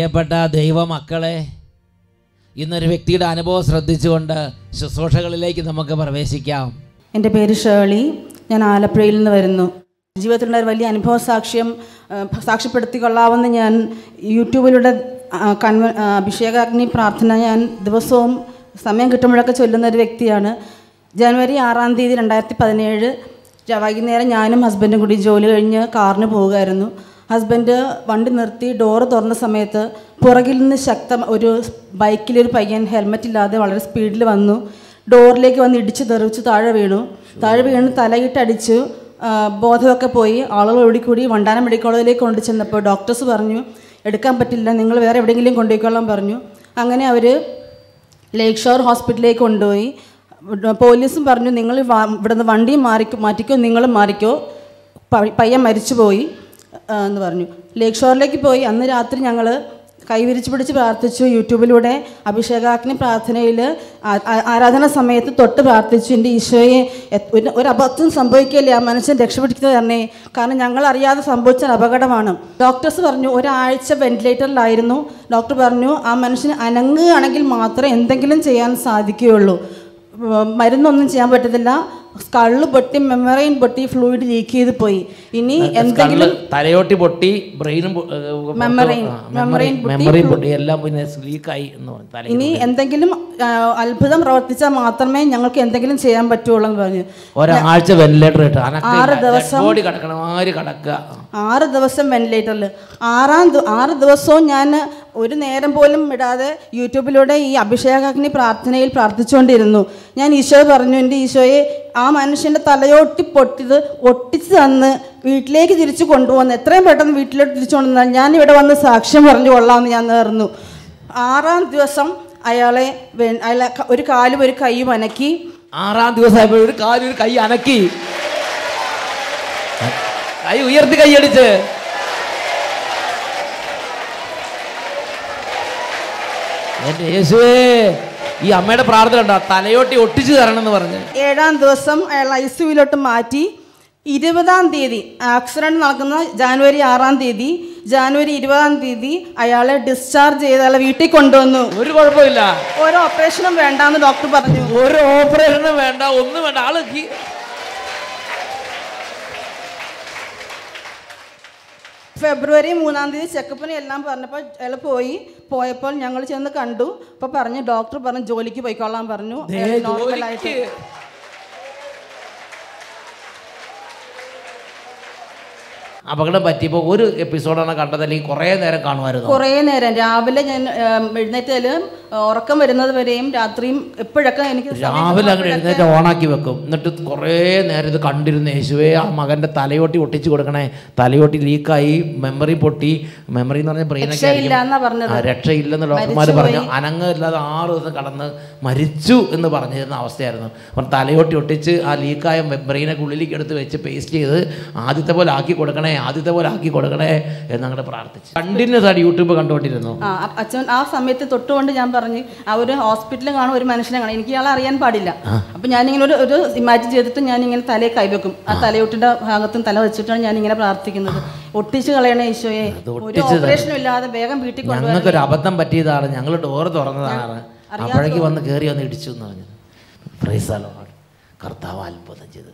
പ്രിയപ്പെട്ട ദൈവമക്കളെ ഇന്നൊരു വ്യക്തിയുടെ അനുഭവം ശ്രദ്ധിച്ചുകൊണ്ട് ശുശ്രൂഷകളിലേക്ക് നമുക്ക് പ്രവേശിക്കാം എൻ്റെ പേര് ഷേളി ഞാൻ ആലപ്പുഴയിൽ നിന്ന് വരുന്നു ജീവിതത്തിലുണ്ടായ വലിയ അനുഭവ സാക്ഷ്യം ആ, സാക്ഷ്യപ്പെടുത്തിക്കൊള്ളാമെന്ന് ഞാൻ യൂട്യൂബിലൂടെ ആ, കൺവ ആ, അഭിഷേകാഗ്നി പ്രാർത്ഥന ഞാൻ ദിവസവും സമയം കിട്ടുമ്പോഴൊക്കെ ചൊല്ലുന്ന ഒരു വ്യക്തിയാണ് ജനുവരി ആറാം തീയതി രണ്ടായിരത്തി പതിനേഴ് വൈകുന്നേരം ഞാനും ഹസ്ബൻഡും കൂടി ജോലി കഴിഞ്ഞ് കാറിന് പോവുകയായിരുന്നു ഹസ്ബൻഡ് വണ്ടി നിർത്തി ഡോറ് തുറന്ന സമയത്ത് പുറകിൽ നിന്ന് ശക്തം ഒരു ബൈക്കിലൊരു പയ്യൻ ഹെൽമെറ്റ് ഇല്ലാതെ വളരെ സ്പീഡിൽ വന്നു ഡോറിലേക്ക് വന്ന് ഇടിച്ച് തെറിച്ച് താഴെ വീണു താഴെ വീണ് തലയിട്ടടിച്ചു ആ, ബോധമൊക്കെ പോയി ആളുകൾ ഓടിക്കൂടി വണ്ടാനം മെഡിക്കൽ കോളേജിലേക്ക് കൊണ്ടു ചെന്നപ്പോൾ ഡോക്ടേഴ്സ് പറഞ്ഞു എടുക്കാൻ പറ്റില്ല നിങ്ങൾ വേറെ എവിടെയെങ്കിലും കൊണ്ടുപോയിക്കൊള്ളാൻ പറഞ്ഞു അങ്ങനെ അവർ ലേക്ക് ഷോർ ഹോസ്പിറ്റലിലേക്ക് കൊണ്ടുപോയി പോലീസും പറഞ്ഞു നിങ്ങൾ ഇവിടുന്ന് വണ്ടി മാറിക്കോ മാറ്റിക്കോ നിങ്ങൾ മാറിക്കോ പ- പയ്യൻ മരിച്ചുപോയി ആ, എന്ന് പറഞ്ഞു ലേക്ക് ഷോറിലേക്ക് പോയി അന്ന് രാത്രി ഞങ്ങൾ കൈവിരിച്ച് പിടിച്ച് പ്രാർത്ഥിച്ചു യൂട്യൂബിലൂടെ അഭിഷേകാഗ്നി പ്രാർത്ഥനയിൽ ആരാധന സമയത്ത് തൊട്ട് പ്രാർത്ഥിച്ചു എൻ്റെ ഈശോയെ എ- ഒരു- ഒരു അബദ്ധം സംഭവിക്കില്ലേ ആ മനുഷ്യൻ രക്ഷപ്പെടുത്തിയത് തന്നെ കാരണം ഞങ്ങൾ അറിയാതെ സംഭവിച്ച ഒരു അപകടമാണ് ഡോക്ടേഴ്സ് പറഞ്ഞു ഒരാഴ്ച വെന്റിലേറ്ററിലായിരുന്നു ഡോക്ടർ പറഞ്ഞു ആ മനുഷ്യന് അനങ്ങുകയാണെങ്കിൽ മാത്രമേ എന്തെങ്കിലും ചെയ്യാൻ സാധിക്കുകയുള്ളൂ ഉം, മരുന്നൊന്നും ചെയ്യാൻ പറ്റത്തില്ല കള്ള് പൊട്ടി മെമ്മറൈൻ പൊട്ടി ഫ്ലൂയിഡ് ലീക്ക് ചെയ്ത് പോയി ഇനി എന്തെങ്കിലും കണ്ണ് തലയോട്ടി പൊട്ടി ബ്രെയിനും Membrane, membrane പൊട്ടി, മെമ്മറിയും പൊട്ടി എല്ലാം പിന്നെ ലീക്കായി എന്ന് പറഞ്ഞു തല ഇനി എന്തെങ്കിലും ആ, അത്ഭുതം പ്രവർത്തിച്ചാൽ മാത്രമേ ഞങ്ങൾക്ക് എന്തെങ്കിലും ചെയ്യാൻ പറ്റുള്ളൂ എന്ന് പറഞ്ഞു ഒരാഴ്ച വെന്റിലേറ്റർ ഇട്ട് ആറ് ദിവസം- ബോഡി കിടക്കണം ആര് കിടക്കുക ആറ് ദിവസം വെന്റിലേറ്ററിൽ ആറാം ദി- ആറ് ദിവസവും ഞാൻ ഒരു നേരം പോലും ഇടാതെ യൂട്യൂബിലൂടെ ഈ അഭിഷേകാഗ്നി പ്രാർത്ഥനയിൽ പ്രാർത്ഥിച്ചുകൊണ്ടിരുന്നു ഞാൻ ഈശോ പറഞ്ഞു എൻ്റെ ഈശോയെ ആ മനുഷ്യൻ്റെ തലയോട്ടി പൊട്ടിയത് ഒട്ടിച്ച് തന്ന് വീട്ടിലേക്ക് തിരിച്ചു കൊണ്ടുവന്ന് എത്രയും പെട്ടെന്ന് വീട്ടിലോട്ട് തിരിച്ചു കൊണ്ടുവന്നാൽ ഞാൻ ഇവിടെ വന്ന് സാക്ഷ്യം പറഞ്ഞു കൊള്ളാമെന്ന് ഞാൻ നേർന്നു ആറാം ദിവസം അയാളെ വെ- അയാളെ ക- ഒരു കാലും ഒരു കൈയും അനക്കി ആറാം ദിവസമായപ്പോൾ ഒരു കാല് ഒരു കൈ അനക്കി കൈ ഉയർത്തി കൈയടിച്ച് എന്റെ യേശുവേ ഈ അമ്മയുടെ പ്രാർത്ഥന ഉണ്ടോ തലയോട്ടി ഒട്ടിച്ചു തരണം എന്ന് പറഞ്ഞ് ഏഴാം ദിവസം അയാൾ ഐ സിയുവിലോട്ട് മാറ്റി ഇരുപതാം തീയതി ആക്സിഡന്റ് നടക്കുന്ന ജാനുവരി ആറാം തീയതി ജാനുവരി ഇരുപതാം തീയതി അയാളെ ഡിസ്ചാർജ് ചെയ്ത് അയാളെ വീട്ടിൽ കൊണ്ടുവന്നു ഒരു കുഴപ്പമില്ല ഒരു ഓപ്പറേഷനും വേണ്ടാന്ന് ഡോക്ടർ പറഞ്ഞു ഒരു ഓപ്പറേഷനും വേണ്ട ഒന്നും വേണ്ട ആള് കി- ഫെബ്രുവരി മൂന്നാം തീയതി ചെക്കപ്പിന് എല്ലാം പറഞ്ഞപ്പോൾ അയാൾ പോയി പോയപ്പോൾ ഞങ്ങൾ ചെന്ന് കണ്ടു അപ്പോൾ പറഞ്ഞു ഡോക്ടർ പറഞ്ഞു ജോലിക്ക് പോയിക്കൊള്ളാൻ പറഞ്ഞു ദേ അയാൾ നോർമലായിട്ട് ജോലിക്ക്. അപകടം പറ്റിയപ്പോൾ ഒരു എപ്പിസോഡാണ് കണ്ടത് അല്ലെങ്കിൽ കുറേ നേരം കാണുമായിരുന്നു കുറേ നേരം രാവിലെ ഞാൻ ഏം, എഴുന്നേറ്റാല് ഉറക്കം വരുന്നത് വരെയും രാത്രിയും എപ്പോഴൊക്കെ എനിക്ക് സമയം രാവിലെ അങ്ങനെ എഴുന്നേറ്റ് ഓണാക്കി വെക്കും എന്നിട്ട് കുറേ നേരം ഇത് കണ്ടിരുന്ന യേശുവേ ആ മകൻ്റെ തലയോട്ടി ഒട്ടിച്ചു കൊടുക്കണേ തലയോട്ടി ലീക്കായി മെമ്മറി പൊട്ടി മെമ്മറി എന്ന് പറഞ്ഞാൽ ബ്രെയിനൊക്കെ രക്ഷയില്ല എന്നാ പറഞ്ഞത് ആ രക്ഷയില്ലെന്ന് ഡോക്ടർമാർ പറഞ്ഞു അനങ്ങില്ലാതെ ആറ് ദിവസം കടന്ന് മരിച്ചു എന്ന് പറഞ്ഞിരുന്ന അവസ്ഥയായിരുന്നു അപ്പം തലയോട്ടി ഒട്ടിച്ച് ആ ലീക്കായ ബ്രെയിനൊക്കെ ഉള്ളിലേക്ക് എടുത്ത് വെച്ച് പേസ്റ്റ് ചെയ്ത് ആദ്യത്തെ പോലെ ആക്കി കൊടുക്കണേ ആദ്യത്തെ പോലെ ആക്കി കൊടുക്കണേ എന്നങ്ങോട്ട് പ്രാർത്ഥിച്ചു കണ്ടിന്യൂസ് ആയിട്ട് യൂട്യൂബ് കണ്ടുകൊണ്ടിരുന്നു ആ അ- അച്ഛൻ ആ സമയത്ത് തൊട്ടുകൊണ്ട് ഞാൻ പറഞ്ഞു ആ ഒരു ഹോസ്പിറ്റലിൽ കാണും ഒരു മനുഷ്യനെ കാണും എനിക്ക് ഇയാളെ അറിയാൻ പാടില്ല അപ്പൊ ഞാനിങ്ങനെ ഒരു ഒരു ഇമാജിൻ ചെയ്തിട്ട് ഞാൻ ഇങ്ങനെ തലയെ കൈവെക്കും ആ തലയൊട്ടിന്റെ ഭാഗത്തും തല വെച്ചിട്ടാണ് ഞാൻ ഇങ്ങനെ പ്രാർത്ഥിക്കുന്നത് ഒട്ടിച്ച് കളയണേ ഈശോയെ ഒരു ഓപ്പറേഷനും ഇല്ലാതെ വേഗം വീട്ടിൽ കൊണ്ടുപോയി ഞങ്ങൾക്കൊരു അബദ്ധം പറ്റിയതാണ് ഞങ്ങൾ ഡോറ് തുറന്നതാണ് അപ്പോഴേക്ക് വന്ന് കയറി വന്ന് ഇടിച്ചു എന്ന് പറഞ്ഞത് പ്രൈസാലോ കർത്താവ് അത്ഭുതം ചെയ്തു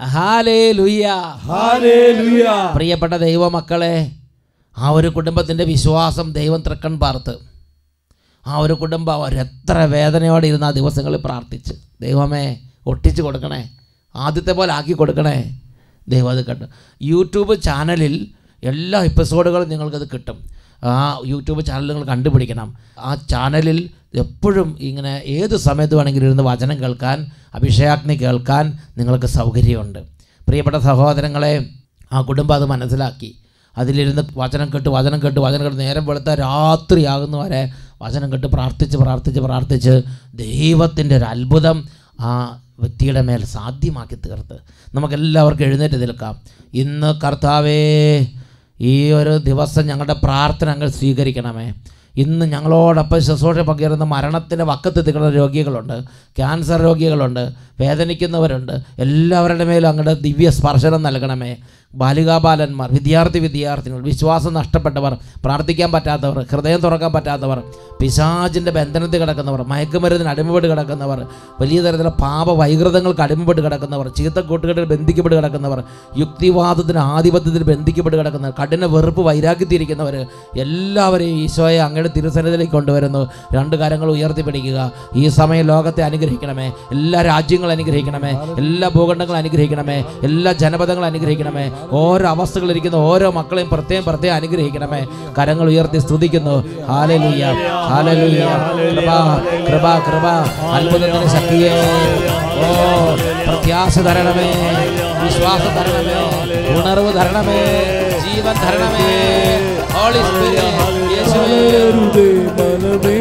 പ്രിയപ്പെട്ട ദൈവമക്കളെ ആ ഒരു കുടുംബത്തിൻ്റെ വിശ്വാസം ദൈവം തൃക്കൺ പാർത്ത് ആ ഒരു കുടുംബം അവരെത്ര വേദനയോടെ ഇരുന്ന് ആ ദിവസങ്ങളിൽ പ്രാർത്ഥിച്ച് ദൈവമേ ഒട്ടിച്ച് കൊടുക്കണേ ആദ്യത്തെ പോലെ ആക്കി കൊടുക്കണേ ദൈവം അത് കണ്ടു യൂട്യൂബ് ചാനലിൽ എല്ലാ എപ്പിസോഡുകളും നിങ്ങൾക്കത് കിട്ടും ആ യൂട്യൂബ് ചാനൽ നിങ്ങൾ കണ്ടുപിടിക്കണം ആ ചാനലിൽ എപ്പോഴും ഇങ്ങനെ ഏത് സമയത്ത് വേണമെങ്കിലും ഇരുന്ന് വചനം കേൾക്കാൻ അഭിഷേകാഗ്നി കേൾക്കാൻ നിങ്ങൾക്ക് സൗകര്യമുണ്ട് പ്രിയപ്പെട്ട സഹോദരങ്ങളെ ആ കുടുംബം അത് മനസ്സിലാക്കി അതിലിരുന്ന് വചനം കേട്ട് വചനം കേട്ട് വചനം കേട്ട് നേരം വെളുത്ത രാത്രിയാകുന്ന വരെ വചനം കേട്ട് പ്രാർത്ഥിച്ച് പ്രാർത്ഥിച്ച് പ്രാർത്ഥിച്ച് ദൈവത്തിൻ്റെ ഒരു അത്ഭുതം ആ വ്യക്തിയുടെ മേൽ സാധ്യമാക്കി തീർത്ത് നമുക്കെല്ലാവർക്കും എഴുന്നേറ്റ് നിൽക്കാം ഇന്ന് കർത്താവേ ഈ ഒരു ദിവസം ഞങ്ങളുടെ പ്രാർത്ഥന അങ്ങ് സ്വീകരിക്കണമേ ഇന്ന് ഞങ്ങളോടൊപ്പം ശുശ്രൂഷ പങ്കേറുന്ന മരണത്തിൻ്റെ വക്കത്ത് നിൽക്കുന്ന രോഗികളുണ്ട് ക്യാൻസർ രോഗികളുണ്ട് വേദനിക്കുന്നവരുണ്ട് എല്ലാവരുടെ മേലും അങ്ങയുടെ ദിവ്യ സ്പർശനം നൽകണമേ ബാലികാബാലന്മാർ വിദ്യാർത്ഥി വിദ്യാർത്ഥിനികൾ വിശ്വാസം നഷ്ടപ്പെട്ടവർ പ്രാർത്ഥിക്കാൻ പറ്റാത്തവർ ഹൃദയം തുറക്കാൻ പറ്റാത്തവർ പിശാചിൻ്റെ ബന്ധനത്തിൽ കിടക്കുന്നവർ മയക്കുമരുന്നിന് അടിമപ്പെട്ട് കിടക്കുന്നവർ വലിയ തരത്തിലുള്ള പാപ വൈകൃതങ്ങൾക്ക് അടിമപ്പെട്ട് കിടക്കുന്നവർ ചീത്തക്കൂട്ടുകെട്ടിൽ ബന്ധിക്കപ്പെട്ട് കിടക്കുന്നവർ യുക്തിവാദത്തിന് ആധിപത്യത്തിൽ ബന്ധിക്കപ്പെട്ട് കിടക്കുന്നവർ കഠിന വെറുപ്പ് വൈരാഗ്യത്തിരിക്കുന്നവർ എല്ലാവരെയും ഈശോയെ അങ്ങയുടെ തിരുസന്നിധിയിലേക്ക് കൊണ്ടുവരുന്നു രണ്ട് കാര്യങ്ങൾ ഉയർത്തിപ്പിടിക്കുക ഈ സമയം ലോകത്തെ അനുഗ്രഹിക്കണമേ എല്ലാ രാജ്യങ്ങളും അനുഗ്രഹിക്കണമേ എല്ലാ ഭൂഖണ്ഡങ്ങളും അനുഗ്രഹിക്കണമേ എല്ലാ ജനപദങ്ങളും അനുഗ്രഹിക്കണമേ ഓരോ അവസ്ഥകളിരിക്കുന്ന ഓരോ മക്കളെയും പ്രത്യേകം പ്രത്യേകം അനുഗ്രഹിക്കണമേ കരങ്ങൾ ഉയർത്തി സ്തുതിക്കുന്നു ഹാലലുയ്യ ഹാലലുയ്യ കൃപ കൃപ കൃപ അത്ഭുതത്തിന് ശക്തിയേ ഓ പ്രത്യാശ തരണമേ വിശ്വാസം തരണമേ ഉണർവ് തരണമേ ജീവൻ തരണമേ ഹോളി സ്പിരിറ്റ് യേശുവേ അരുതേ മനമേ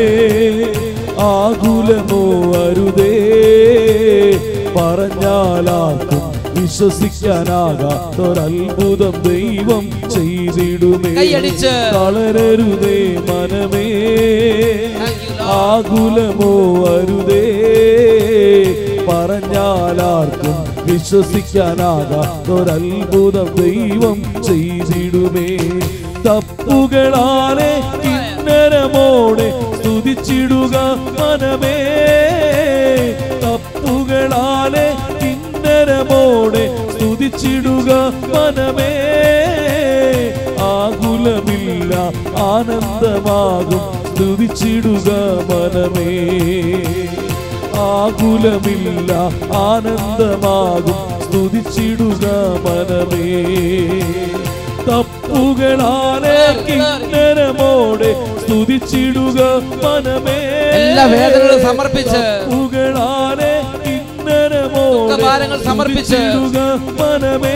ആകുലമോ അരുതേ പറഞ്ഞാലാർക്കും വിശ്വസിക്കാനാകാത്തൊരത്ഭുതം ദൈവം ചെയ്തിടുമേ കൈയടിച്ച്. തളരരുതേ മനമേ Thank you, Lord. ആകുലമോ അരുതേ പറഞ്ഞാലാർക്കും വിശ്വസിക്കാനാകാത്തൊരത്ഭുതം ദൈവം ചെയ്തിടുമേ തപ്പുകളാലെ കിന്നരമോടെ സ്തുതിച്ചിടുക മനമേ തപ്പുകളാലെ കിന്നരമോടെ സ്തുതിച്ചിടുക മനമേ ആകുലമില്ല ആനന്ദമാകും സ്തുതിച്ചിടുക മനമേ ആകുലമില്ല ആനന്ദമാകും സ്തുതിച്ചിടുക മനമേ തപ്പുകളാലെ കിന്നരമോടെ സ്തുതിച്ചിടുക മനമേ എല്ലാ വേദനകളും സമർപ്പിച്ച് തപ്പുകളാലെ കിന്നരമോടെ ദുഃഖഭാരങ്ങൾ സമർപ്പിച്ച് സ്തുതിച്ചിടുക മനമേ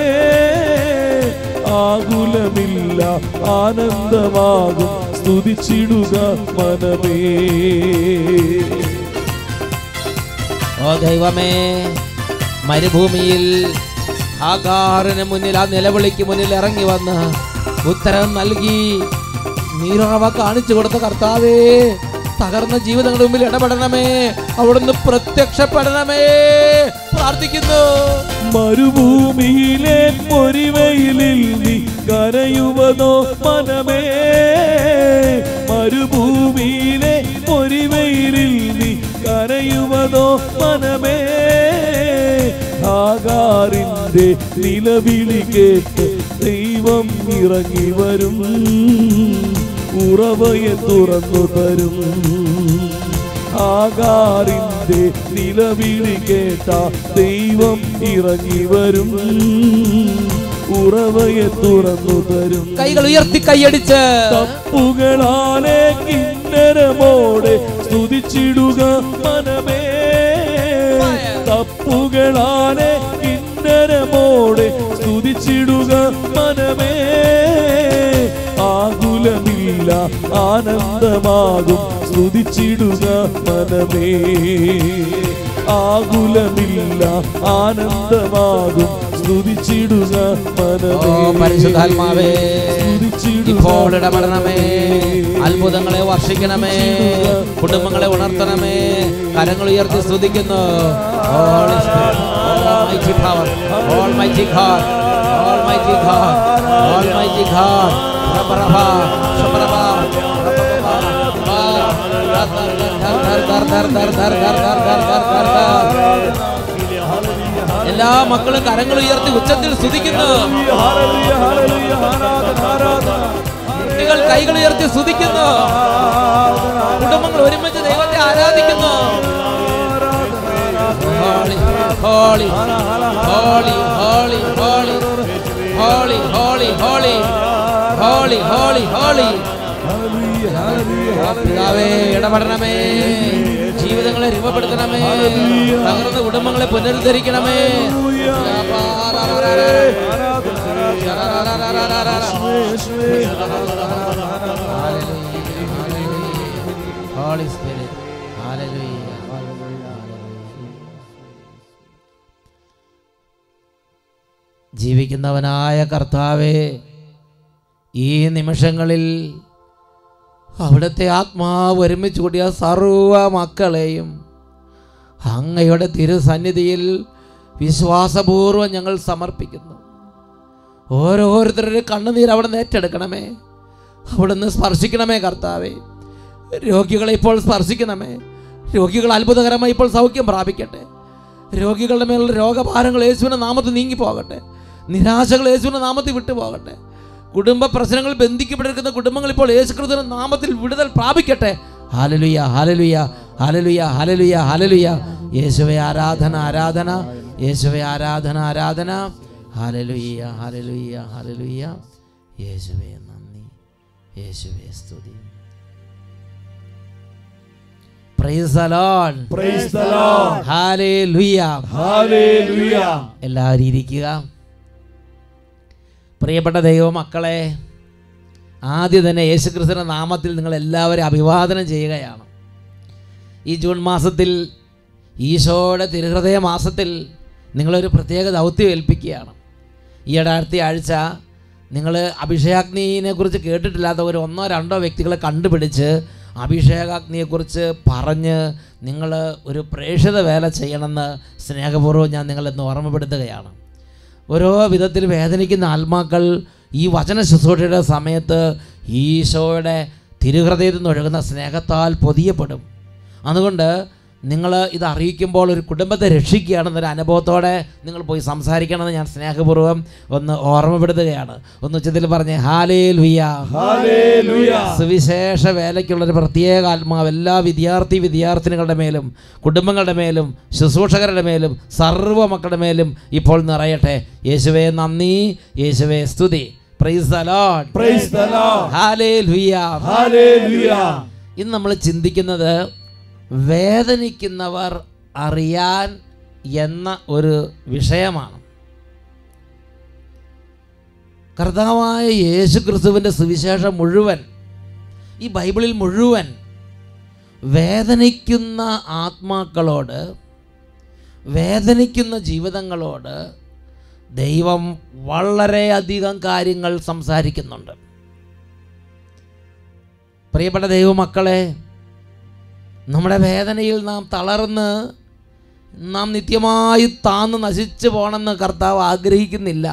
ആകുലമില്ല ആനന്ദമാകും സ്തുതിച്ചിടുക മനമേ ഓ ദൈവമേ മരുഭൂമിയിൽ ആകാറിന് മുന്നിൽ ആ നിലവിളിക്ക് മുന്നിൽ ഇറങ്ങി വന്ന് ഉത്തരം നൽകി നീരുറവ കാണിച്ചു കൊടുത്ത കർത്താവേ തകർന്ന ജീവിതങ്ങളുടെ മുമ്പിൽ ഇടപെടണമേ അവിടുന്ന് പ്രത്യക്ഷപ്പെടണമേ പ്രാർത്ഥിക്കുന്നു മരുഭൂമിയിലെ പൊരിവയിലിൽ നീ കരയുവതോ മനമേ മരുഭൂമിയിലെ പൊരിവയിലിൽ നീ കരയുവതോ മനമേ ആകാറിന്റെ നിലവിളി കേട്ട് ദൈവം ഇറങ്ങി വരും ഉറവയെ തുറന്നു തരും ആകാറിന്റെ നിലവിളി കേട്ട ദൈവം ഇറങ്ങി വരും ഉറവയെ തുറന്നു തരും കൈകൾ ഉയർത്തി കൈയടിച്ച് തപ്പുകളാലെ കിന്നരമോടെ സ്തുതിച്ചിടുക മനമേ തപ്പുകളാലെ കിന്നരമോടെ സ്തുതിച്ചിടുക മനമേ ആകുലമില്ല ആനന്ദമാകും സ്തുതിച്ചിടുക മനമേ ആകുലമില്ല ആനന്ദമാകും സ്തുതിച്ചിടുക ഓ മനമേ പരിശുദ്ധാത്മാവേ സ്തുതിച്ചിടുക ഇപ്പോൾ ഇടപെടണമേ അത്ഭുതങ്ങളെ വർഷിക്കണമേ കുടുംബങ്ങളെ ഉണർത്തണമേ കരങ്ങൾ ഉയർത്തി സ്തുതിക്കുന്നു Holy Spirit, Almighty power, Almighty God, Almighty God, Almighty God. Rabaraba, shabaraba, rabababa, ba, Dhar, Dhar, Dhar, Dhar, Dhar, Dhar, Dhar, Dhar, Dhar, Dhar, Dhar. എല്ലാ മക്കളും കരങ്ങൾ ഉയർത്തി ഉച്ചത്തിൽ സ്തുതിക്കുന്നു ഹല്ലേലൂയ, ഹല്ലേലൂയ, ആരാധന, ആരാധന. കുട്ടികൾ കൈകൾ ഉയർത്തി സ്തുതിക്കുന്നു കുടുംബങ്ങൾ ഒരുമിച്ച് ദൈവത്തെ ആരാധിക്കുന്നു holy holy holy holy holy holy holy holy holy holy holy hallelujah, hallelujah, hallelujah. പിതാവേ ഇടപെടണമേ ജീവിതങ്ങളെ രൂപപ്പെടുത്തണമേ തകർന്ന കുടുംബങ്ങളെ പുനരുദ്ധരിക്കണമേ Holy Spirit. Hallelujah. ജീവിക്കുന്നവനായ കർത്താവേ ഈ നിമിഷങ്ങളിൽ അവിടുത്തെ ആത്മാവ് ഒരുമിച്ച് കൂടിയ സർവ മക്കളെയും അങ്ങയുടെ തിരുസന്നിധിയിൽ വിശ്വാസപൂർവ്വം ഞങ്ങൾ സമർപ്പിക്കുന്നു ഓരോരുത്തരുടെ കണ്ണുനീർ അവിടെ നിന്ന് ഏറ്റെടുക്കണമേ അവിടെ നിന്ന് സ്പർശിക്കണമേ കർത്താവേ രോഗികളെ ഇപ്പോൾ സ്പർശിക്കണമേ രോഗികൾ അത്ഭുതകരമായി ഇപ്പോൾ സൗഖ്യം പ്രാപിക്കട്ടെ രോഗികളുടെ മേലുള്ള രോഗഭാരങ്ങൾ യേശുവിൻ്റെ നാമത്തിൽ നീങ്ങി പോകട്ടെ നിരാശകൾ യേശുവിൻ്റെ നാമത്തിൽ വിട്ടു പോകട്ടെ കുടുംബ പ്രശ്നങ്ങൾ ബന്ധിക്കപ്പെട്ടിരിക്കുന്ന കുടുംബങ്ങൾ ഇപ്പോൾ യേശുക്രിസ്തുവിന്റെ നാമത്തിൽ വിടുതൽ പ്രാപിക്കട്ടെ ഹാലലുയ ഹാലലുയ ഹാലലുയ ഹാലലുയ ഹാലലുയ യേശുവെ ആരാധന ആരാധന യേശുവെ ആരാധന ആരാധന ഹാലലുയ ഹാലലുയ ഹാലലുയ യേശുവെ നന്ദി യേശുവെ സ്തുതി price the lord Praise the Lord. Hallelujah Hallelujah. എല്ലാവരും ഇരിക്കുക പ്രിയപ്പെട്ട ദൈവമക്കളെ ആദ്യം തന്നെ യേശുക്രിസ്തുവിൻ്റെ നാമത്തിൽ നിങ്ങൾ എല്ലാവരും അഭിവാദനം ചെയ്യുകയാണ് ഈ ജൂൺ മാസത്തിൽ ഈശോയുടെ തിരുഹൃദയ മാസത്തിൽ നിങ്ങളൊരു പ്രത്യേക ദൗത്യം ഏൽപ്പിക്കുകയാണ് ഈയിടെ അടുത്ത ആഴ്ച നിങ്ങൾ അഭിഷേകാഗ്നിനെ കുറിച്ച് കേട്ടിട്ടില്ലാത്ത ഒരു ഒന്നോ രണ്ടോ വ്യക്തികളെ കണ്ടുപിടിച്ച് അഭിഷേകാഗ്നിയെക്കുറിച്ച് പറഞ്ഞ് നിങ്ങൾ ഒരു പ്രേക്ഷിത വേല ചെയ്യണമെന്ന് സ്നേഹപൂർവ്വം ഞാൻ നിങ്ങളെന്ന് ഓർമ്മപ്പെടുത്തുകയാണ് ഓരോ വിധത്തിൽ വേദനിക്കുന്ന ആത്മാക്കൾ ഈ വചന ശുശ്രൂഷയുടെ സമയത്ത് ഈശോയുടെ തിരുഹൃദയത്തിൽ നിന്ന് ഒഴുകുന്ന സ്നേഹത്താൽ പൊതിയപ്പെടും അതുകൊണ്ട് നിങ്ങൾ ഇത് അറിയിക്കുമ്പോൾ ഒരു കുടുംബത്തെ രക്ഷിക്കുകയാണെന്നൊരു അനുഭവത്തോടെ നിങ്ങൾ പോയി സംസാരിക്കണമെന്ന് ഞാൻ സ്നേഹപൂർവ്വം ഒന്ന് ഓർമ്മപ്പെടുത്തുകയാണ് ഒന്ന് ഉച്ചത്തിൽ പറഞ്ഞ് ഹാലേ ലുയ്യ Hallelujah. സുവിശേഷ വേലയ്ക്കുള്ളൊരു പ്രത്യേക ആത്മാവ് എല്ലാ വിദ്യാർത്ഥി വിദ്യാർത്ഥിനികളുടെ മേലും കുടുംബങ്ങളുടെ മേലും ശുശ്രൂഷകരുടെ മേലും സർവ്വ മക്കളുടെ മേലും ഇപ്പോൾ നിറയട്ടെ യേശുവേ നന്ദി യേശുവേ സ്തുതി price the lord Praise the Lord. Hallelujah Hallelujah. ഇന്ന് നമ്മൾ ചിന്തിക്കുന്നത് വേദനിക്കുന്നവർ അറിയാൻ എന്ന ഒരു വിഷയമാണ് കർത്താവായ യേശു ക്രിസ്തുവിൻ്റെ സുവിശേഷം മുഴുവൻ ഈ ബൈബിളിൽ മുഴുവൻ വേദനിക്കുന്ന ആത്മാക്കളോട് വേദനിക്കുന്ന ജീവിതങ്ങളോട് ദൈവം വളരെയധികം കാര്യങ്ങൾ സംസാരിക്കുന്നുണ്ട് പ്രിയപ്പെട്ട ദൈവമക്കളെ നമ്മുടെ വേദനയിൽ നാം തളർന്ന് നാം നിത്യമായി താന്ന് നശിച്ചു പോകണമെന്ന് കർത്താവ് ആഗ്രഹിക്കുന്നില്ല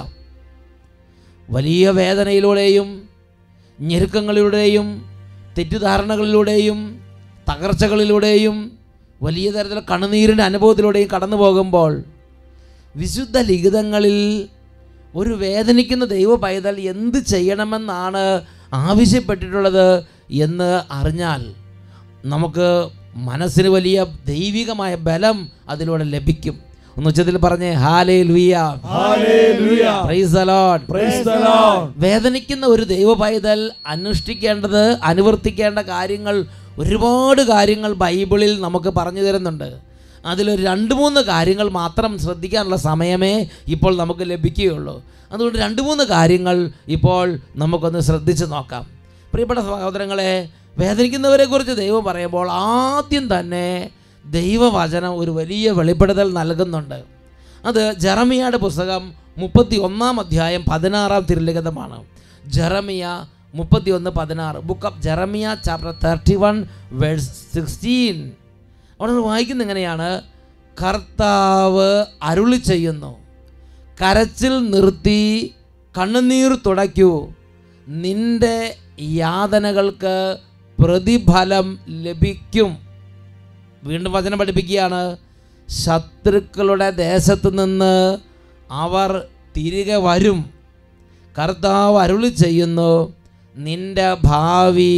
വലിയ വേദനയിലൂടെയും ഞെരുക്കങ്ങളിലൂടെയും തെറ്റിദ്ധാരണകളിലൂടെയും തകർച്ചകളിലൂടെയും വലിയ തരത്തിലുള്ള കണ്ണുനീരിൻ്റെ അനുഭവത്തിലൂടെയും കടന്നു പോകുമ്പോൾ വിശുദ്ധ ലിഖിതങ്ങളിൽ ഒരു വേദനിക്കുന്ന ദൈവ പൈതൽ എന്ത് ചെയ്യണമെന്നാണ് ആവശ്യപ്പെട്ടിട്ടുള്ളത് എന്ന് അറിഞ്ഞാൽ നമുക്ക് മനസ്സിന് വലിയ ദൈവികമായ ബലം അതിലൂടെ ലഭിക്കും ഒന്ന് ഉച്ചത്തിൽ പറഞ്ഞേ hallelujah Hallelujah. Praise the lord Praise the Lord. വേദനിക്കുന്ന ഒരു ദൈവ പൈതൽ അനുഷ്ഠിക്കേണ്ടത് അനുവർത്തിക്കേണ്ട കാര്യങ്ങൾ ഒരുപാട് കാര്യങ്ങൾ ബൈബിളിൽ നമുക്ക് പറഞ്ഞു തരുന്നുണ്ട് അതിലൊരു രണ്ട് മൂന്ന് കാര്യങ്ങൾ മാത്രം ശ്രദ്ധിക്കാനുള്ള സമയമേ ഇപ്പോൾ നമുക്ക് ലഭിക്കുകയുള്ളൂ അതുകൊണ്ട് രണ്ട് മൂന്ന് കാര്യങ്ങൾ ഇപ്പോൾ നമുക്കൊന്ന് ശ്രദ്ധിച്ച് നോക്കാം പ്രിയപ്പെട്ട സഹോദരങ്ങളെ വേദനിക്കുന്നവരെക്കുറിച്ച് ദൈവം പറയുമ്പോൾ ആദ്യം തന്നെ ദൈവവചനം ഒരു വലിയ വെളിപ്പെടുത്തൽ നൽകുന്നുണ്ട് അത് ജെറമിയയുടെ പുസ്തകം മുപ്പത്തി ഒന്നാം അധ്യായം പതിനാറാം തിരുലിഖിതമാണ് ജെറമിയ മുപ്പത്തി ഒന്ന് പതിനാറ് book of Jeremiah chapter thirty one verse sixteen അവിടെ വായിക്കുന്ന എങ്ങനെയാണ് കർത്താവ് അരുളി ചെയ്യുന്നു കരച്ചിൽ നിർത്തി കണ്ണുനീർ തുടയ്ക്കൂ നിന്റെ യാതനകൾക്ക് പ്രതിഫലം ലഭിക്കും വീണ്ടും വചനം പഠിപ്പിക്കുകയാണ് ശത്രുക്കളുടെ ദേശത്ത് നിന്ന് അവർ തിരികെ വരും കർത്താവ് അരുളി ചെയ്യുന്നു നിന്റെ ഭാവി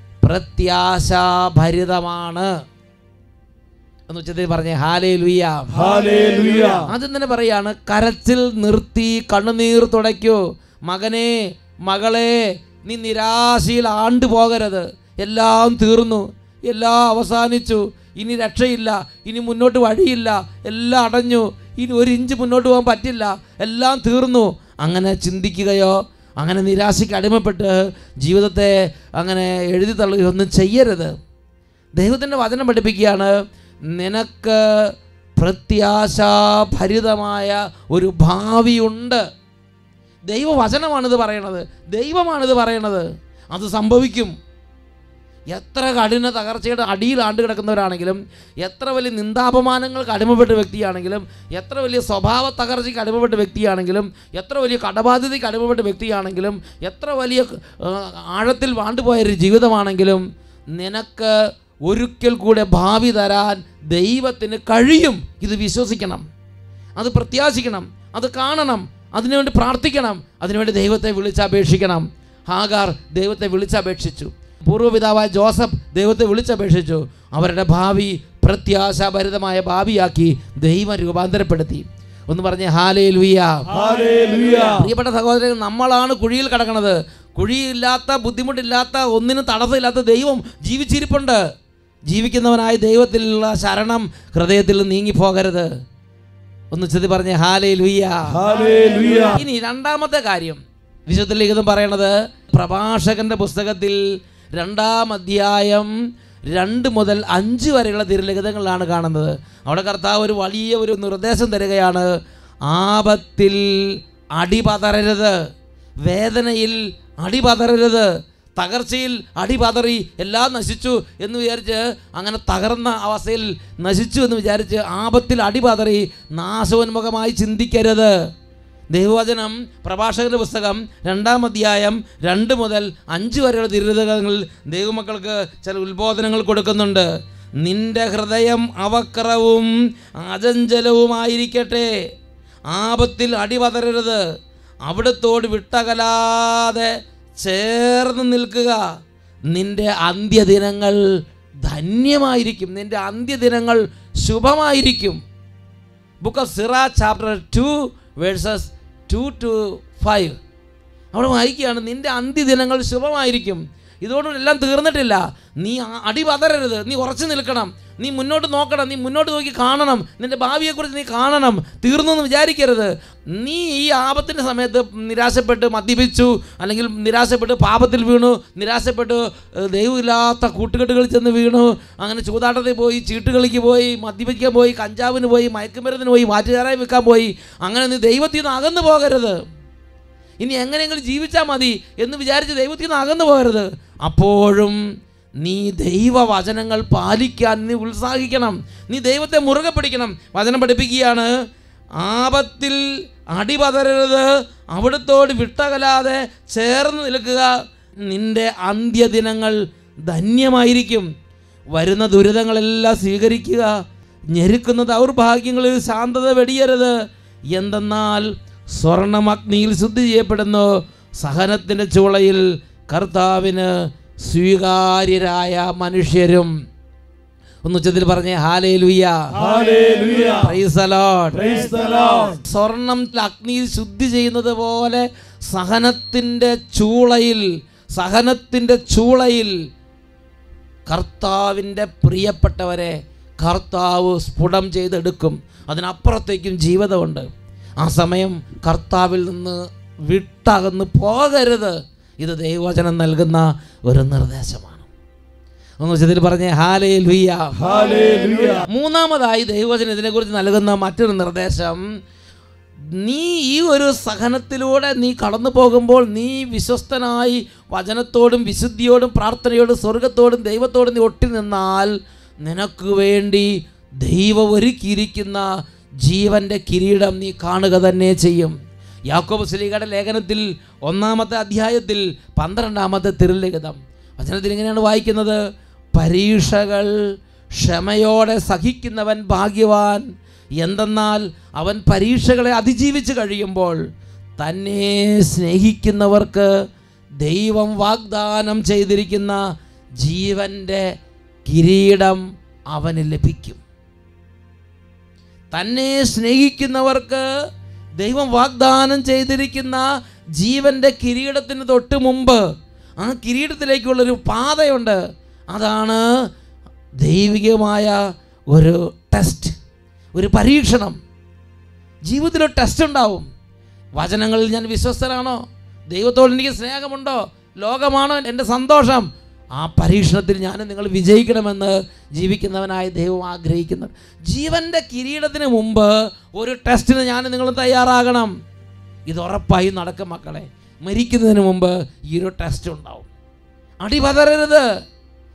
പ്രത്യാശാഭരിതമാണ് എന്ന് ഉച്ചത്തിൽ പറഞ്ഞേ ഹാലേ ലുയ്യ Hallelujah. ആദ്യം തന്നെ പറയാണ് കരച്ചിൽ നിർത്തി കണ്ണുനീർ തുടയ്ക്കൂ മകനെ മകളെ നീ നിരാശയിൽ ആണ്ടു പോകരുത് എല്ലാം തീർന്നു എല്ലാം അവസാനിച്ചു ഇനി രക്ഷയില്ല ഇനി മുന്നോട്ട് വഴിയില്ല എല്ലാം അടഞ്ഞു ഇനി ഒരു ഇഞ്ച് മുന്നോട്ട് പോകാൻ പറ്റില്ല എല്ലാം തീർന്നു അങ്ങനെ ചിന്തിക്കുകയോ അങ്ങനെ നിരാശയ്ക്ക് അടിമപ്പെട്ട് ജീവിതത്തെ അങ്ങനെ എഴുതി തള്ളുകയോ ഒന്നും ചെയ്യരുത് ദൈവത്തിൻ്റെ വചനം പഠിപ്പിക്കുകയാണ് നിനക്ക് പ്രത്യാശാഭരിതമായ ഒരു ഭാവിയുണ്ട് ദൈവവചനമാണിത് പറയണത് ദൈവമാണിത് പറയണത് അത് സംഭവിക്കും എത്ര കഠിന തകർച്ചയുടെ അടിയിൽ ആണ്ട് കിടക്കുന്നവരാണെങ്കിലും എത്ര വലിയ നിന്ദാപമാനങ്ങൾക്ക് അടിമപ്പെട്ട വ്യക്തിയാണെങ്കിലും എത്ര വലിയ സ്വഭാവ തകർച്ചയ്ക്ക് അടിമപ്പെട്ട വ്യക്തിയാണെങ്കിലും എത്ര വലിയ കടബാധ്യതയ്ക്ക് അടിമപ്പെട്ട വ്യക്തിയാണെങ്കിലും എത്ര വലിയ ആ, ആഴത്തിൽ വാണ്ടുപോയ ഒരു ജീവിതമാണെങ്കിലും നിനക്ക് ഒരിക്കൽ കൂടെ ഭാവി തരാൻ ദൈവത്തിന് കഴിയും ഇത് വിശ്വസിക്കണം അത് പ്രത്യാശിക്കണം അത് കാണണം അതിനുവേണ്ടി പ്രാർത്ഥിക്കണം അതിനുവേണ്ടി ദൈവത്തെ വിളിച്ചപേക്ഷിക്കണം ഹാഗാർ ദൈവത്തെ വിളിച്ചപേക്ഷിച്ചു പൂർവ്വപിതാവായ ജോസഫ് ദൈവത്തെ വിളിച്ചപേക്ഷിച്ചു അവരുടെ ഭാവി പ്രത്യാശാഭരിതമായ ഭാവിയാക്കി ദൈവം രൂപാന്തരപ്പെടുത്തി ഒന്ന് പറഞ്ഞേ ഹാലേ ലുയ്യ ഹല്ലേലൂയ പ്രിയപ്പെട്ട സഹോദരൻ നമ്മളാണ് കുഴിയിൽ കിടക്കണത് കുഴിയില്ലാത്ത ബുദ്ധിമുട്ടില്ലാത്ത ഒന്നിനും തടസ്സമില്ലാത്ത ദൈവം ജീവിച്ചിരിപ്പുണ്ട് ജീവിക്കുന്നവനായ ദൈവത്തിലുള്ള ശരണം ഹൃദയത്തിൽ നിന്ന് നീങ്ങിപ്പോകരുത് ഒന്ന് ചെതി പറഞ്ഞേ ഹാലേ ലുയ്യ ഹല്ലേലൂയ ഇനി രണ്ടാമത്തെ കാര്യം വിശുദ്ധ ലിഖിതം പറയണത് പ്രഭാഷകന്റെ പുസ്തകത്തിൽ രണ്ടാം അധ്യായം രണ്ട് മുതൽ അഞ്ച് വരെയുള്ള തിരുലിഖിതങ്ങളിലാണ് കാണുന്നത് അവിടെ കർത്താവ് ഒരു വലിയ ഒരു നിർദ്ദേശം തരികയാണ് ആപത്തിൽ അടിപതറരുത് വേദനയിൽ അടിപതറരുത് തകർച്ചയിൽ അടിപതറി എല്ലാം നശിച്ചു എന്ന് വിചാരിച്ച് അങ്ങനെ തകർന്ന അവസ്ഥയിൽ നശിച്ചു എന്ന് വിചാരിച്ച് ആപത്തിൽ അടിപതറി നാശോന്മുഖമായി ചിന്തിക്കരുത് ദൈവവചനം പ്രഭാഷകന്റെ പുസ്തകം രണ്ടാം അധ്യായം രണ്ട് മുതൽ അഞ്ച് വരെയുള്ള തിരുതകളിൽ ദൈവമക്കൾക്ക് ചില ഉത്ബോധനങ്ങൾ കൊടുക്കുന്നുണ്ട് നിന്റെ ഹൃദയം അവക്രവും അചഞ്ചലവുമായിരിക്കട്ടെ ആപത്തിൽ അടിപതരരുത് അവിടത്തോട് വിട്ടകലാതെ ചേർന്ന് നിൽക്കുക നിന്റെ അന്ത്യദിനങ്ങൾ ധന്യമായിരിക്കും നിന്റെ അന്ത്യദിനങ്ങൾ ശുഭമായിരിക്കും book of Sirach chapter two verses two to five അവിടെ വായിക്കുകയാണ് നിന്റെ അന്ത്യദിനങ്ങൾ ശുഭമായിരിക്കും ഇതോടും എല്ലാം തീർന്നിട്ടില്ല നീ ആ- അടി പതരരുത് നീ ഉറച്ചു നിൽക്കണം നീ മുന്നോട്ട് നോക്കണം നീ മുന്നോട്ട് നോക്കി കാണണം നിന്റെ ഭാവിയെക്കുറിച്ച് നീ കാണണം തീർന്നു എന്ന് വിചാരിക്കരുത് നീ ഈ ആപത്തിൻ്റെ സമയത്ത് നിരാശപ്പെട്ട് മദ്യപിച്ചു അല്ലെങ്കിൽ നിരാശപ്പെട്ട് പാപത്തിൽ വീണു നിരാശപ്പെട്ട് ഏഹ്, ദൈവമില്ലാത്ത കൂട്ടുകെട്ടുകളിൽ ചെന്ന് വീണു അങ്ങനെ ചൂതാട്ടത്തിൽ പോയി ചീട്ടുകളിക്ക് പോയി മദ്യപിക്കാൻ പോയി കഞ്ചാവിന് പോയി മയക്കുമരുന്നിന് പോയി മാറ്റുചാരായി വിൽക്കാൻ പോയി അങ്ങനെ നീ ദൈവത്തിൽ നിന്ന് അകന്നു പോകരുത് ഇനി എങ്ങനെയെങ്കിലും ജീവിച്ചാൽ മതി എന്ന് വിചാരിച്ച് ദൈവത്തിൽ നിന്ന് അകന്നു പോകരുത് അപ്പോഴും നീ ദൈവവചനങ്ങൾ പാലിക്കാൻ നീ ഉത്സാഹിക്കണം നീ ദൈവത്തെ മുറുകെ പിടിക്കണം വചനം പഠിപ്പിക്കുകയാണ് ആപത്തിൽ അടിപതരരുത് അവിടത്തോട് വിട്ടകലാതെ ചേർന്ന് നിൽക്കുക നിന്റെ അന്ത്യദിനങ്ങൾ ധന്യമായിരിക്കും വരുന്ന ദുരിതങ്ങളെല്ലാം സ്വീകരിക്കുക ഞെരുക്കുന്ന ദൗർഭാഗ്യങ്ങളിൽ ശാന്തത വെടിയരുത് എന്തെന്നാൽ സ്വർണം അഗ്നിയിൽ ശുദ്ധി ചെയ്യപ്പെടുന്നു സഹനത്തിൻ്റെ ചൂളയിൽ കർത്താവിന് സ്വീകാര്യരായ മനുഷ്യരും ഒന്ന് ഉച്ചത്തിൽ പറഞ്ഞേ ഹാലേ ലുയ്യ ഹല്ലേലൂയ പ്രൈസ് ദി ലോർഡ് സ്വർണം അഗ്നിയിൽ ശുദ്ധി ചെയ്യുന്നത് പോലെ സഹനത്തിൻ്റെ ചൂളയിൽ സഹനത്തിൻ്റെ ചൂളയിൽ കർത്താവിൻ്റെ പ്രിയപ്പെട്ടവരെ കർത്താവ് സ്ഫുടം ചെയ്തെടുക്കും അതിനപ്പുറത്തേക്കും ജീവിതമുണ്ട് ആ സമയം കർത്താവിൽ നിന്ന് വിട്ടകന്ന് പോകരുത് ഇത് ദൈവവചനം നൽകുന്ന ഒരു നിർദ്ദേശമാണ് ഒന്ന് ഉച്ചത്തിൽ പറഞ്ഞേ ഹാലേ ലുയ്യ ഹല്ലേലൂയ മൂന്നാമതായി ദൈവവചനം ഇതിനെക്കുറിച്ച് നൽകുന്ന മറ്റൊരു നിർദ്ദേശം നീ ഈ ഒരു സഹനത്തിലൂടെ നീ കടന്നു പോകുമ്പോൾ നീ വിശ്വസ്തനായി വചനത്തോടും വിശുദ്ധിയോടും പ്രാർത്ഥനയോടും സ്വർഗത്തോടും ദൈവത്തോടും നീ ഒട്ടി നിന്നാൽ നിനക്ക് വേണ്ടി ദൈവം ഒരുക്കിയിരിക്കുന്ന ജീവൻ്റെ കിരീടം നീ കാണുക തന്നെ ചെയ്യും യാക്കോബ് സ്ലീഗയുടെ ലേഖനത്തിൽ ഒന്നാമത്തെ അധ്യായത്തിൽ പന്ത്രണ്ടാമത്തെ തിരുലിഖിതം വചനത്തിൽ ഇങ്ങനെയാണ് വായിക്കുന്നത് പരീക്ഷകൾ ക്ഷമയോടെ സഹിക്കുന്നവൻ ഭാഗ്യവാൻ എന്തെന്നാൽ അവൻ പരീക്ഷകളെ അതിജീവിച്ച് കഴിയുമ്പോൾ തന്നെ സ്നേഹിക്കുന്നവർക്ക് ദൈവം വാഗ്ദാനം ചെയ്തിരിക്കുന്ന ജീവൻ്റെ കിരീടം അവന് ലഭിക്കും തന്നെ സ്നേഹിക്കുന്നവർക്ക് ദൈവം വാഗ്ദാനം ചെയ്തിരിക്കുന്ന ജീവൻ്റെ കിരീടത്തിന് തൊട്ട് മുമ്പ് ആ കിരീടത്തിലേക്കുള്ളൊരു പാതയുണ്ട് അതാണ് ദൈവികമായ ഒരു ടെസ്റ്റ് ഒരു പരീക്ഷണം ജീവിതത്തിൽ ഒരു ടെസ്റ്റ് ഉണ്ടാവും വചനങ്ങളിൽ ഞാൻ വിശ്വസ്തനാണോ ദൈവത്തോട് എനിക്ക് സ്നേഹമുണ്ടോ ലോകമാണോ എൻ്റെ സന്തോഷം ആ പരീക്ഷണത്തിൽ ഞാൻ നിങ്ങൾ വിജയിക്കണമെന്ന് ജീവിക്കുന്നവനായ ദൈവം ആഗ്രഹിക്കുന്നത് ജീവൻ്റെ കിരീടത്തിന് മുമ്പ് ഒരു ടെസ്റ്റിന് ഞാൻ നിങ്ങൾ തയ്യാറാകണം ഇത് ഉറപ്പായി നടക്കും മക്കളെ മരിക്കുന്നതിന് മുമ്പ് ഈ ഒരു ടെസ്റ്റ് ഉണ്ടാവും അടിപതരരുത്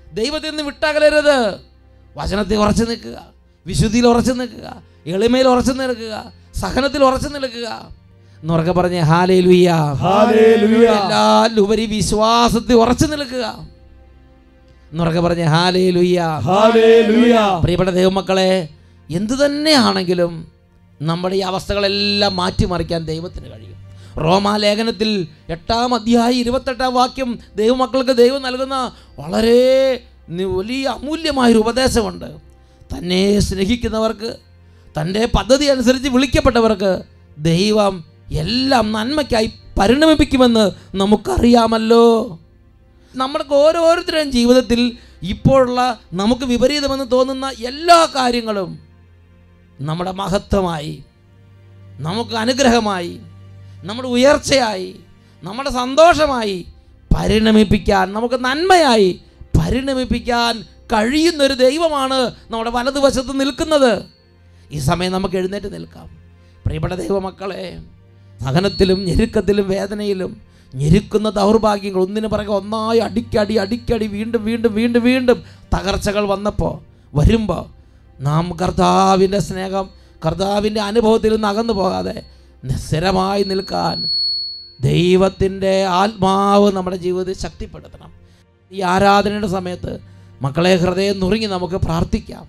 ദൈവത്തിൽ നിന്ന് വിട്ടകലരുത് വചനത്തിൽ ഉറച്ചു നിൽക്കുക വിശുദ്ധിയിൽ ഉറച്ചു നിൽക്കുക എളിമയിൽ ഉറച്ചു നിൽക്കുക സഹനത്തിൽ ഉറച്ചു നിൽക്കുക എന്നുറക്കെ പറഞ്ഞ് ഹാലേ ലുയ്യ ഹല്ലേലൂയ. എല്ലാലുപരി വിശ്വാസത്തിൽ ഉറച്ചു നിൽക്കുക എന്നുറക്കെ പറഞ്ഞ് ഹാലേ ലുയ്യ ഹല്ലേലൂയ. പ്രിയപ്പെട്ട ദൈവമക്കളെ എന്തു തന്നെയാണെങ്കിലും നമ്മുടെ ഈ അവസ്ഥകളെല്ലാം മാറ്റിമറിക്കാൻ ദൈവത്തിന് കഴിയും റോമാലേഖനത്തിൽ എട്ടാം അധ്യായം ഇരുപത്തെട്ടാം വാക്യം ദൈവമക്കൾക്ക് ദൈവം നൽകുന്ന വളരെ നി- വലിയ അമൂല്യമായൊരു ഉപദേശമുണ്ട് തന്നെ സ്നേഹിക്കുന്നവർക്ക് തൻ്റെ പദ്ധതി അനുസരിച്ച് വിളിക്കപ്പെട്ടവർക്ക് ദൈവം എല്ലാം നന്മയ്ക്കായി പരിണമിപ്പിക്കുമെന്ന് നമുക്കറിയാമല്ലോ നമ്മുടെ ഓരോരുത്തരുടെയും ജീവിതത്തിൽ ഇപ്പോഴുള്ള നമുക്ക് വിപരീതമെന്ന് തോന്നുന്ന എല്ലാ കാര്യങ്ങളും നമ്മുടെ മഹത്വമായി നമുക്ക് അനുഗ്രഹമായി നമ്മുടെ ഉയർച്ചയായി നമ്മുടെ സന്തോഷമായി പരിണമിപ്പിക്കാൻ നമുക്ക് നന്മയായി പരിണമിപ്പിക്കാൻ കഴിയുന്നൊരു ദൈവമാണ് നമ്മുടെ വലതുവശത്ത് നിൽക്കുന്നത് ഈ സമയം നമുക്ക് എഴുന്നേറ്റ് നിൽക്കാം പ്രിയപ്പെട്ട ദൈവമക്കളെ സഹനത്തിലും ഞെരുക്കത്തിലും വേദനയിലും ഞെരുക്കുന്ന ദൗർഭാഗ്യങ്ങൾ ഒന്നിനു പിറകെ ഒന്നായി അടിക്കടി അടിക്കടി വീണ്ടും വീണ്ടും വീണ്ടും വീണ്ടും തകർച്ചകൾ വന്നപ്പോൾ വരുമ്പോൾ നാം കർത്താവിൻ്റെ സ്നേഹം കർത്താവിൻ്റെ അനുഭവത്തിൽ നിന്ന് അകന്നു പോകാതെ സ്ഥിരമായി നിൽക്കാൻ ദൈവത്തിൻ്റെ ആത്മാവ് നമ്മുടെ ജീവിതത്തിൽ ശക്തിപ്പെടുത്തണം ഈ ആരാധനയുടെ സമയത്ത് മക്കളെ ഹൃദയം നുറുങ്ങി നമുക്ക് പ്രാർത്ഥിക്കാം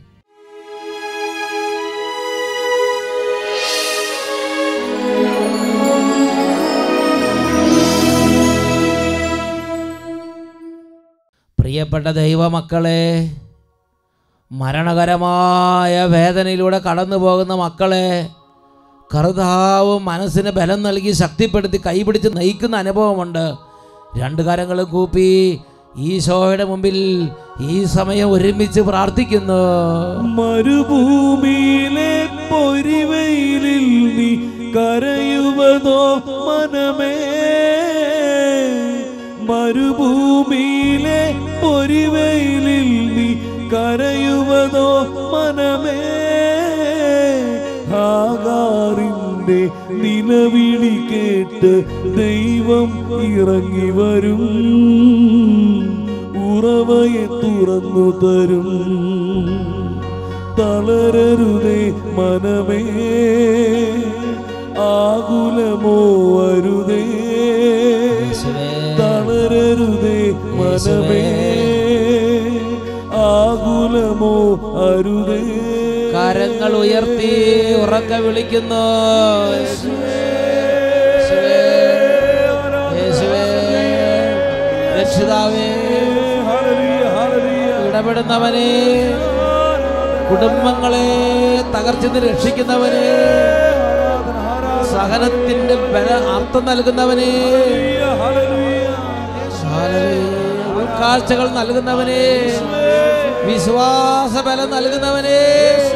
പ്രിയപ്പെട്ട ദൈവമക്കളെ മരണകരമായ വേദനയിലൂടെ കടന്നു പോകുന്ന മക്കളെ കർത്താവ് മനസ്സിന് ബലം നൽകി ശക്തിപ്പെടുത്തി കൈപിടിച്ച് നയിക്കുന്ന അനുഭവമുണ്ട് രണ്ട് കരങ്ങളും കൂപ്പി ഈശോയുടെ മുമ്പിൽ ഈ സമയം ഒരുമിച്ച് പ്രാർത്ഥിക്കുന്നു മരുഭൂമിയിലെ പൊരിവെയിലിൽ നീ കരയുവതോ മനമേ മരുഭൂമിയിലെ പൊരിവെയിലിൽ നീ കരയുവതോ മനമേ ഹാഗാറിന്റെ നിലവിളി കേട്ട് ദൈവം ഇറങ്ങി വരും ഉറവയെ തുറന്നു തരും തളരരുതേ മനമേ ആകുലമോ അരുതേ യേശുവേ, തളരരുതേ മനമേ ആകുലമോ അരുതേ കരങ്ങൾ ഉയർത്തി ഉറക്കെ വിളിക്കുന്നു യേശുവേ, യേശുവേ, രക്ഷിതാവേ ഹല്ലേലൂയ, ഹല്ലേലൂയ. ഇടപെടുന്നവനെ കുടുംബങ്ങളെ തകർച്ചന്ന് രക്ഷിക്കുന്നവനെ സഹനത്തിന്റെ ബല അർത്ഥം നൽകുന്നവനെ ഹല്ലേലൂയ. ഉൾക്കാഴ്ചകൾ നൽകുന്നവനെ വിശ്വാസ ബലം നൽകുന്നവനെ